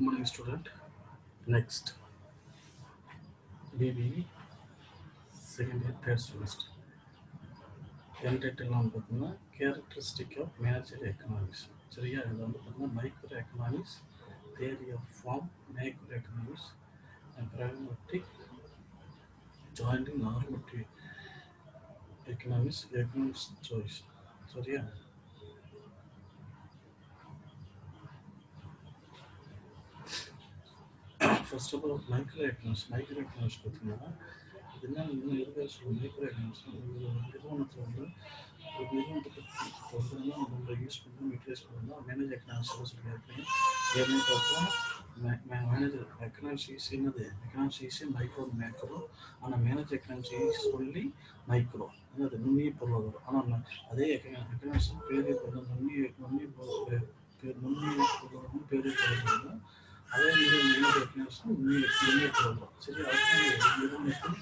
Good morning, student. Next, BBE second year third semester. என்டைட்டில்லாம் பார்த்தீங்கன்னா characteristic of manager economics சரியா இது வந்து பார்த்தீங்கன்னா microeconomics theory of firm microeconomics and pragmatic jointing normative economics economics choice சரியா first of all microeconomics microeconomics பார்த்தீங்கன்னா இது என்ன இன்னும் இருக்கிற சொல்ல மைக்ரோ எக்கனாமிக்ஸ் ஒரு நிறுவனத்தில் வந்து ஒரு நிறுவனத்தை பற்றி வந்து நம்ம யூஸ் பண்ணணும் யூட்டிலைஸ் பண்ணணும் மேனேஜ் எக்கனாமிக்ஸ் சொல்லியிருக்கேன் ஏற்கனவே பார்த்தோம் மேனேஜர் எக்கனாமிக்ஸ் ஈஸ் என்னது எக்கனாமிக்ஸ் ஈஸி மைக்ரோ மேக்ரோ ஆனால் மேனேஜ் எக்கனாமிக்ஸ் ஈஸ் சொல்லி மைக்ரோ என்னது நுண்ணிய பொருளாதாரம் ஆனால் அதே எக்கனாமிக்ஸ் பேரிய பொருள் நுண்ணிய நுண்ணிய பொருள் நுண்ணிய பொருளாதாரம் பேரிய பொருளாதாரம் அதே மாதிரி மேனேஜ் எக்கனாமிக்ஸ் நுண்ணிய நுண்ணிய பொருளாதாரம் சரி அதுக்கு நிறுவனத்தில்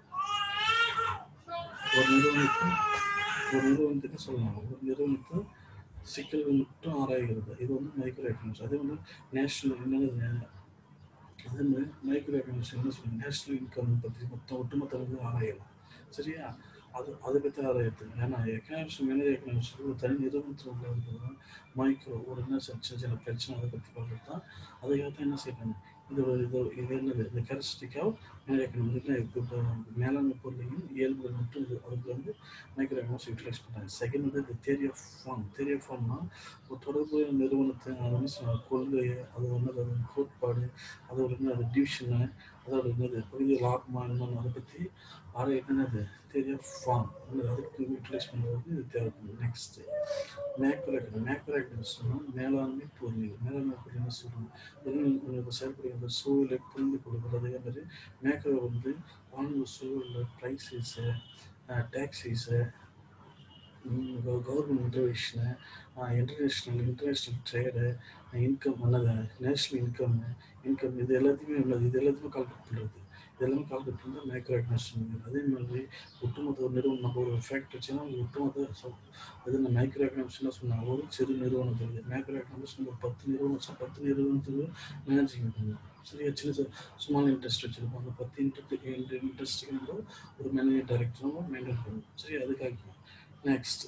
ஒரு நிறுவனத்தில் ஒரு நிறுவனத்துக்கு சொல்லலாம் ஒரு நிறுவனத்தில் சிக்கல்கள் மட்டும் ஆராய்கிறது இது வந்து மைக்ரோ எக்கனாமிக்ஸ் அதே வந்து நேஷனல் என்னது அதே மாதிரி மைக்ரோ எக்கனாமிக்ஸ் என்ன சொல்லுங்க நேஷனல் இன்கம் பற்றி மொத்தம் ஒட்டுமொத்த வந்து ஆராயலாம் சரியா அது அதை பற்றி ஆராயது ஏன்னா எக்கனாமிக்ஸ் மேனேஜ் எக்கனாமிக்ஸ் ஒரு தனி நிறுவனத்தில் உள்ள இருக்கிறது மைக்ரோ ஒரு என்ன சின்ன சின்ன பிரச்சனை அதை பற்றி பார்க்குறது தான் அதுக்காக என்ன செய்யறாங்க இது ஒரு இது இது என்னது இந்த கேரக்டரிஸ்டிக்காக மேலே எக்கனாமிக்ல இப்போ மேலாண்மை பொருளையும் இயல்புகள் மட்டும் இது அதுக்கு வந்து மைக்ரோ எக்கனாமிக்ஸ் யூட்டிலைஸ் பண்ணுறாங்க செகண்ட் வந்து இந்த theory of firm theory of ஃபார்ம்னா ஒரு தொடர்பு நிறுவனத்தை அது வந்து சொன்ன கொள்கை அது வந்து அது கோட்பாடு அது ஒரு என்ன அது டிவிஷனு அதோட என்னது புதிய லாபமா என்னன்னு அதை பற்றி ஆறு என்னது தேரி ஆஃப் ஃபார்ம் அதுக்கு யூட்டிலைஸ் பண்ணுறது இது தேவைப்படும் நெக்ஸ்ட் மேக்ரோ எக்கனாமி மேக்ரோ எக்கனாமிக்ஸ்னா மேலாண்மை பொருள் மேலாண்மை பொருள் என்ன சொல்லுவோம் செயல்படுகின்ற சூழலை புரிந்து கொடுக்குறது அதே மாதிரி மேக்ரோ வந்து வாழ்ந்த சூழலில் prices taxes government intervention international international trade income என்னது நேஷ்னல் இன்கம் இன்கம் இது எல்லாத்தையுமே உள்ளது இது எல்லாத்தையுமே கால்குலேட் பண்ணுறது இதெல்லாம் கால்குலேட் பண்ணால் மேக்ரோ எக்கனாமிக்ஸ் அதே மாதிரி ஒட்டுமொத்த ஒரு நிறுவனம் நம்ம ஒரு ஃபேக்ட் வச்சுன்னா ஒட்டுமொத்த அது இந்த மைக்ரோ எக்கனாமிக்ஸ் என்ன சொன்னாங்க ஒரு சிறு நிறுவனத்துக்கு மேக்ரோ எக்கனாமிக்ஸ் நம்ம பத்து நிறுவனம் வச்சா பத்து நிறுவனத்துக்கு மேனேஜிங் பண்ணணும் சரியா சின்ன ஸ்மால் இன்ட்ரெஸ்ட் வச்சுருப்பாங்க பத்து இன்ட்ரெஸ்ட் இன்ட்ரெஸ்ட்டுக்கு நம்ம ஒரு மேனேஜிங் டைரக்டரும் மெயின்டைன் பண்ணணும் சரி அதுக்காக நெக்ஸ்ட்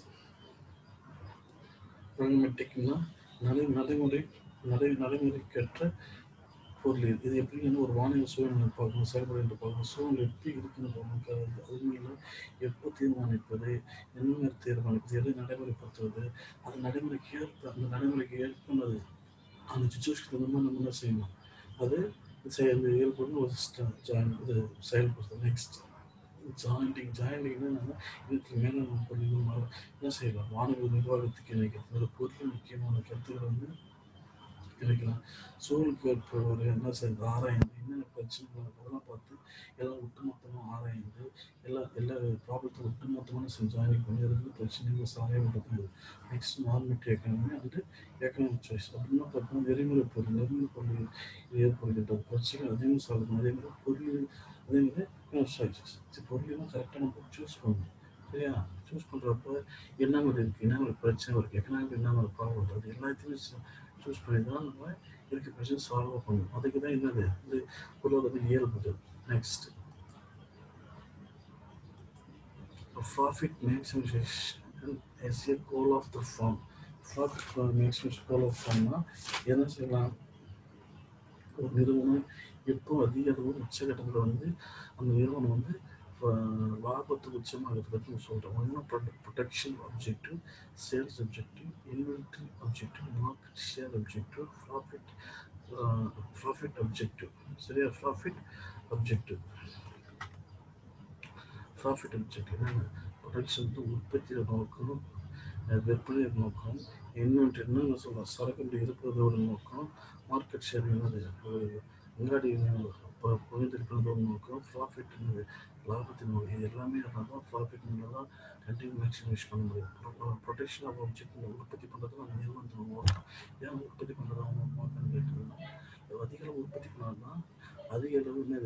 ப்ராக்மெட்டிக்னா நடை நடைமுறை நடை நடைமுறைக்கேற்ற பொருள் இது இது எப்படின்னு ஒரு வானிலை சூழ்நிலை பார்க்கணும் செயல்படுகின்ற பார்க்கணும் சூழ்நிலை எப்படி இருக்குன்னு பார்க்கணும் அது மேலே எப்போ தீர்மானிப்பது என்ன மாதிரி தீர்மானிப்பது எதை நடைமுறைப்படுத்துவது அது நடைமுறைக்கு ஏற்ப அந்த நடைமுறைக்கு ஏற்பனது அந்த சுச்சுவேஷனுக்கு தகுந்த மாதிரி நம்ம என்ன செய்யணும் அது செயல் இயல்புன்னு ஒரு சிஸ்டம் ஜாயின் இது செயல்படுத்தும் நெக்ஸ்ட் ஜாயிண்டிங் ஜாயிண்டிங்னா என்னன்னா இதுக்கு மேலே நம்ம பொருள் என்ன செய்யலாம் வானிலை நிர்வாகத்துக்கு இணைக்கிறது ஒரு பொருள் முக்கியமான கருத்துக்களை வந்து கிடைக்கலாம் சூழலுக்கு ஏற்பவர் என்ன செய்யுது ஆராய்ந்து என்னென்ன பிரச்சனைகள் அதெல்லாம் பார்த்து எல்லாம் ஒட்டுமொத்தமாக ஆராய்ந்து எல்லா எல்லா ப்ராப்ளத்தை ஒட்டுமொத்தமான செஞ்சு ஜாயின் பண்ணி இருந்து பிரச்சனைகள் சாயம் பண்ணுறது next normative economy and economic choice அப்படின்னா பார்த்தீங்கன்னா நெறிமுறை பொருள் நெறிமுறை பொருள் ஏற்படுகின்ற பிரச்சனைகள் அதையும் சால்வ் அதே மாதிரி பொருள் அதே மாதிரி எக்கனாமிக் சாய்ஸஸ் பொருளெல்லாம் கரெக்டாக நம்ம சூஸ் பண்ணணும் சரியா சூஸ் பண்ணுறப்ப என்ன மாதிரி இருக்குது என்ன மாதிரி பிரச்சனை இருக்குது எக்கனாமிக் என்ன மாதிரி ப்ராப்ளம் அது எல்லாத்தையுமே சூஸ் பண்ணி தான் நம்ம இருக்க பிரச்சனை சால்வ் பண்ணணும் அதுக்கு தான் என்னது இது பொருளாதார இயல்புகள் next profit maximization as a goal of the firm profit maximization goal of ஃபார்ம்னா என்ன செய்யலாம் ஒரு நிறுவனம் எப்போ அதிக அளவு உச்சகட்டத்தில் வந்து அந்த நிறுவனம் வந்து லாபத்துக்கு உச்சமாகிறது பற்றி சொல்கிறோம் ஒன்று production objective sales objective inventory objective market share objective profit profit objective சரியா ப்ராஃபிட் அப்ஜெக்டிவ் ப்ராஃபிட் அப்ஜெக்டிவ் என்னென்ன ப்ரொடக்ஷன் வந்து உற்பத்தியில் நோக்கம் விற்பனை நோக்கம் இன்வென்ட்ரி என்ன சொல்லலாம் சரக்கு இருப்பதோட நோக்கம் மார்க்கெட் ஷேர் என்னது அங்காடி புரிந்திருக்கிறது நோக்கம் ப்ராஃபிட் லாபத்தின் வகை இது எல்லாமே இருந்தால் தான் ப்ராஃபிட் தான் கண்டினியூ மேக்ஸிமைஸ் பண்ண முடியும் ப்ரொடெக்ஷன் ஆஃப் ஆப்ஜெக்ட் உற்பத்தி பண்ணுறது நம்ம நிறுவனத்தில் நோக்கம் ஏன் உற்பத்தி பண்ணுறது அவங்க நோக்கம்னு கேட்டதுன்னா அதிக அளவு உற்பத்தி பண்ணால் தான் அதிக அளவு என்னது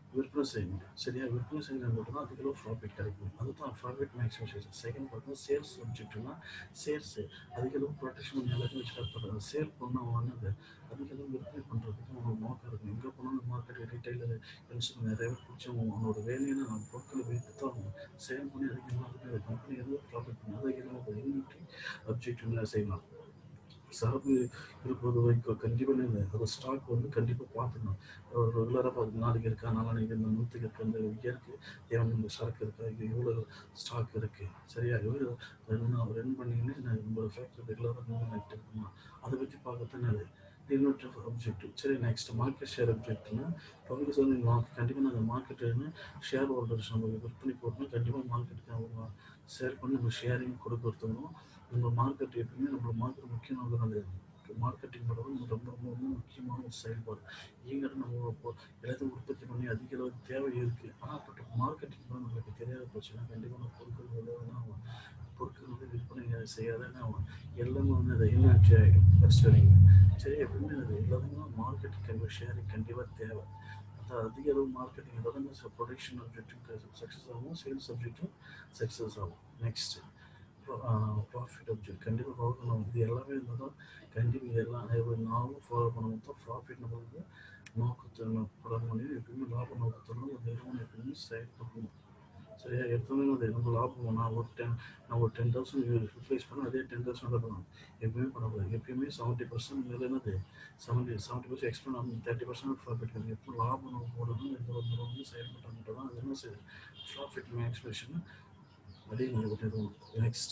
விற்பனை செய்யணும் சரியா விற்பனை செய்யணும் மட்டும் தான் அதுக்குள்ள ப்ராஃபிட் கிடைக்கும் அதுதான் ப்ராஃபிட் மேக்ஸிமைசேஷன் செகண்ட் பார்த்தீங்கன்னா சேல்ஸ் சப்ஜெக்ட்னா சேல்ஸ் அதுக்கெல்லாம் ப்ரொடெக்ஷன் பண்ணி எல்லாத்தையும் ஸ்டார்ட் பண்ணுறது சேல் பண்ணால் வாங்கினது அதுக்கெல்லாம் விற்பனை பண்ணுறதுக்கு அவங்களுக்கு நோக்கம் இருக்கும் எங்கே போனாலும் மார்க்கெட் ரீட்டைலர் கன்சூமர் நிறைய பேர் பிடிச்சவங்க அவனோட வேலையை நான் பொருட்களை வைத்து தான் சேல் பண்ணி அதுக்கு மார்க்கெட் கம்பெனி எதுவும் ப்ராஃபிட் பண்ணி அதுக்கு இன்வென்ட்ரி அப்ஜெக்டிவ்ல செய்யலாம் சரக்கு இருப்பது வரைக்கும் கண்டிப்பாக இல்லை அது ஸ்டாக் வந்து கண்டிப்பாக பார்த்துக்கணும் ரெகுலராக பார்த்து நாளைக்கு இருக்கா நாளைக்கு இந்த நூற்றுக்கு இருக்கா இந்த இயருக்கு தேவையான இந்த சரக்கு இருக்கா இது எவ்வளோ ஸ்டாக் இருக்குது சரியா எவ்வளோ ரன் ரன் பண்ணிங்கன்னா நான் நம்ம ஃபேக்ட்ரி ரெகுலராக மூவ் ஆகிட்டு இருக்குமா அதை பற்றி பார்க்கத்தானே அது இன்வெர்டர் அப்ஜெக்டிவ் சரி நெக்ஸ்ட் மார்க்கெட் ஷேர் அப்ஜெக்ட்னா பங்கு வந்து கண்டிப்பாக நாங்கள் மார்க்கெட்டுன்னு ஷேர் ஹோல்டர்ஸ் நம்ம விற்பனை போட்டோம்னா கண்டிப்பாக மார்க்கெட்டுக்கு அவங்க ஷேர் பண்ணி நம்ம ஷேரிங் கொடுக்கறதுக்கும் நம்ம மார்க்கெட் எப்பயுமே நம்மளோட மார்க்கெட் முக்கியமாக அது மார்க்கெட்டிங் பண்ணுறது ரொம்ப ரொம்ப ரொம்ப முக்கியமான ஒரு செயல்பாடு ஏங்கிட்ட நம்ம இப்போ எல்லாத்தையும் உற்பத்தி பண்ணி அதிக அளவுக்கு தேவை இருக்குது ஆனால் பட் மார்க்கெட்டிங் பண்ண நம்மளுக்கு தெரியாத போச்சுன்னா கண்டிப்பாக நம்ம பொருட்கள் விளையாடுனா பொருட்கள் வந்து விற்பனை செய்யாதன்னா எல்லாமே வந்து அதை இன்வென்ட்ரி ஆகிடும் ஃபர்ஸ்ட் வரைக்கும் சரி எப்பவுமே அது எல்லாத்துக்கும் மார்க்கெட்டிங் கண்டிப்பாக ஷேரிங் கண்டிப்பாக தேவை அது அதிக அளவு மார்க்கெட்டிங் எதாவது ப்ரொடக்ஷன் சப்ஜெக்ட்டும் சக்ஸஸ் ஆகும் சேல்ஸ் சப்ஜெக்ட்டும் சக்ஸஸ் ஆகும் நெக்ஸ்ட் ப்ராஃபிட் அப்ஜெக்ட் கண்டிப்பாக ஃபாலோ பண்ணணும் இது எல்லாமே இருந்தால் தான் கண்டிப்பாக எல்லாம் ஒரு நாளும் ஃபாலோ பண்ணணும் தான் ப்ராஃபிட் நம்மளுக்கு நோக்கத்தை பட முடியும் எப்பயுமே லாப நோக்கத்தோட ஒரு நிறுவனம் எப்பயுமே செயல்படணும் சரியா எப்பவுமே அது நம்ம லாபம் நான் ஒரு டென் நான் ஒரு டென் தௌசண்ட் ரிப்ளேஸ் பண்ண அதே டென் தௌசண்ட் தான் பண்ணணும் எப்பயுமே பண்ணக்கூடாது எப்பயுமே செவன்ட்டி பர்சன்ட் மேலே என்னது செவன்ட்டி செவன்ட்டி பர்சன்ட் எக்ஸ்பெண்ட் ஆகும் தேர்ட்டி பர்சன்ட் ப்ராஃபிட் கிடைக்கும் எப்போ லாபம் நம்ம போடணும் எந்த ஒரு நிறுவனம் செயல்பட்டால் மட்டும் தான் அது என்ன செய்யுது ப்ராஃபிட் மேக்ஸ்பிரேஷன் அதே நம்ம நிறுவனம் நெக்ஸ்ட்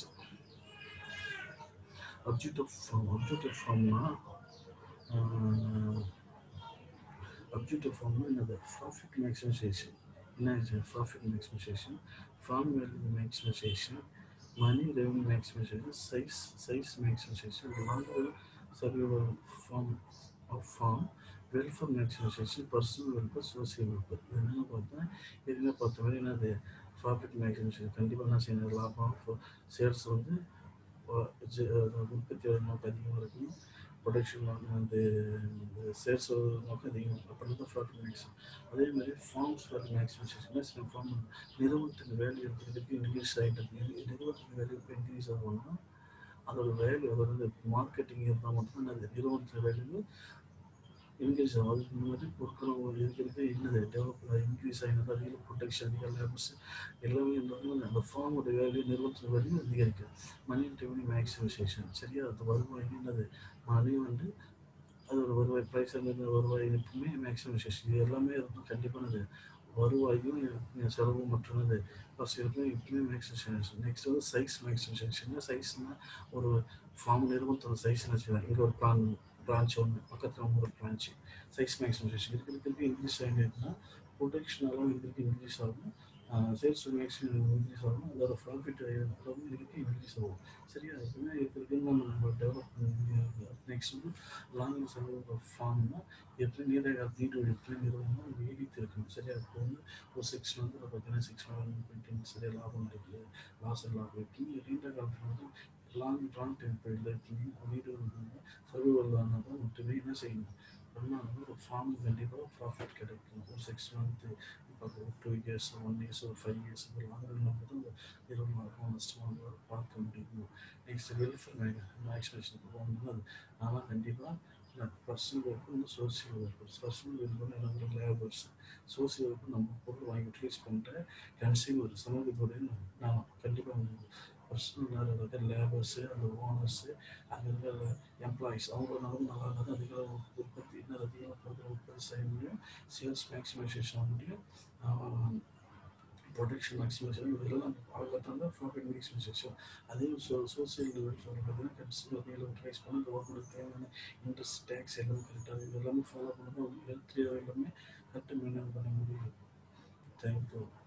objective from objective ஃபார்ம்னா objective ஃபார்ம்னா என்னது ப்ராஃபிட் மேக்ஸிமைசேஷன் என்ன profit maximization firm value maximization money revenue maximization size size maximization long survival firm of firm welfare maximization personal welfare social welfare இது என்னென்ன பார்த்தா எதுவுமே பார்த்த மாதிரி என்னது ப்ராஃபிட் மேக்ஸிமைசேஷன் கண்டிப்பாக என்ன செய்யணும் லாபம் சேல்ஸ் வந்து உற்பத்தி நோக்கம் அதிகமாக இருக்கும் ப்ரொடக்ஷன் வந்து சேல்ஸ் நோக்கம் அதிகமாக இருக்கும் அப்படி தான் ப்ராஃபிட் மேக்ஸிமம் அதே மாதிரி ஃபார்ம்ஸ் ஃபார் மேக்ஸிமைசேஷன் சில ஃபார்ம் நிறுவனத்தின் வேல்யூ இருக்கிறதுக்கு இன்க்ரீஸ் ஆகிட்டு இருக்கு நிறுவனத்தின் வேல்யூ இப்போ இன்க்ரீஸ் ஆகணும்னா அதோட வேல்யூ அதோட வந்து மார்க்கெட்டிங் இருந்தால் மட்டும்தான் அது நிறுவனத்தின் வேல்யூ இன்க்ரீஸ் ஆகும் அதுக்கு இந்த மாதிரி பொருட்கள் இருக்கிறது என்னது டெவலப் இன்க்ரீஸ் ஆகினது அதிக ப்ரொடெக்ஷன் அதிக லேபர்ஸ் எல்லாமே இருந்தாலும் அந்த ஃபார்மோட வேல்யூ நிறுவனத்தின் வேல்யூ அதிகரிக்கும் மணி ரெவன்யூ மேக்ஸிமைசேஷன் சரியா அது வருவாய் என்னது மணி வந்து அதோட வருவாய் ப்ரைஸ் அந்த வருவாய் எப்பவுமே மேக்ஸிமைசேஷன் இது எல்லாமே இருக்கும் கண்டிப்பானது வருவாயும் செலவு மற்றும் அது ஃபஸ்ட் இருக்கும் எப்பவுமே மேக்ஸிமைசேஷன் நெக்ஸ்ட் வந்து சைஸ் மேக்ஸிமைசேஷன் என்ன சைஸ்னால் ஒரு ஃபார்ம் நிறுவனத்தோட சைஸ்னு வச்சுக்கலாம் இங்கே ஒரு பிளான் பிரான்ச் ஒன்று பக்கத்தில் ஒரு பிரான்ச்சு சைஸ் மேக்ஸிமைசேஷன் இருக்கிறதுக்கு இன்க்ரீஸ் ஆகிட்டுனா ப்ரொடக்ஷன் அளவு இருக்கிறதுக்கு இன்க்ரீஸ் ஆகும் சேல்ஸ் மேக்ஸிமம் இன்க்ரீஸ் ஆகும் அதோட ப்ராஃபிட் அளவு இருக்கிறதுக்கு இன்க்ரீஸ் ஆகும் சரியா எப்பவுமே இருக்கிறதுக்கு நம்ம டெவலப் பண்ணி நெக்ஸ்ட் வந்து லாங் செலவு ஃபார்ம்னா எப்படி நீண்ட கால நீடு எப்படி நிறுவனம் நீடித்து இருக்கணும் சரியா இப்போ வந்து ஒரு சிக்ஸ் மந்த் பார்த்தீங்கன்னா சிக்ஸ் மந்த் போயிட்டு சரியா லாபம் இருக்குது லாஸ் லாபம் இருக்குது நீண்ட காலத்தில் வந்து லாங் லாங் டைம் பீரியடில் இருக்கீங்க வீடு வந்து சர்வைவல் ஆனால் தான் மட்டுமே என்ன செய்யணும் பண்ணால் ஒரு ஃபார்ம் கண்டிப்பாக ப்ராஃபிட் கிடைக்கும் ஒரு சிக்ஸ் மந்த்து இப்போ ஒரு டூ இயர்ஸ் ஒன் இயர்ஸ் ஒரு ஃபைவ் இயர்ஸ் ஒரு லாங் ரன் போது இருபது லாபம் நஷ்டமாக பார்க்க முடியும் நெக்ஸ்ட் வெல்ஃபேர் மே மேக்ஸிமேஷன் போகணும்னா அது ஆனால் கண்டிப்பாக பர்சனல் ஒர்க்கு வந்து சோசியல் ஒர்க்கு பர்சனல் ஒர்க்கு எனக்கு லேபர்ஸ் சோசியல் ஒர்க்கு நம்ம பொருள் வாங்கி யூட்டிலைஸ் பண்ணுற கன்சியூமர் சமூகத்தோடைய நான் கண்டிப்பாக பர்சனல் இருக்கிற லேபர்ஸு அந்த ஓனர்ஸு அங்கே இருக்கிற எம்ப்ளாயிஸ் அவங்க நல்லா நல்லா இருந்தால் அதிக உற்பத்தி இன்னும் அதிகமாக பொருட்கள் உற்பத்தி செய்ய முடியும் சேல்ஸ் மேக்ஸிமைசேஷன் ஆக முடியும் ப்ரொடக்ஷன் மேக்ஸிமைசேஷன் இதெல்லாம் பார்க்கத்தான் தான் ப்ராஃபிட் மேக்ஸிமைசேஷன் அதே சோ சோசியல் வெல்ஃபேர் பார்த்தீங்கன்னா கன்சியூமர் ரியலைஸ் பண்ணி கவர்மெண்ட் தேவையான இன்ட்ரெஸ்ட் டேக்ஸ் எல்லாமே கரெக்டாக இது எல்லாமே ஃபாலோ பண்ணணும் ஹெல்த் எல்லாமே கரெக்டாக மெயின்டைன் பண்ண முடியும் தேங்க்யூ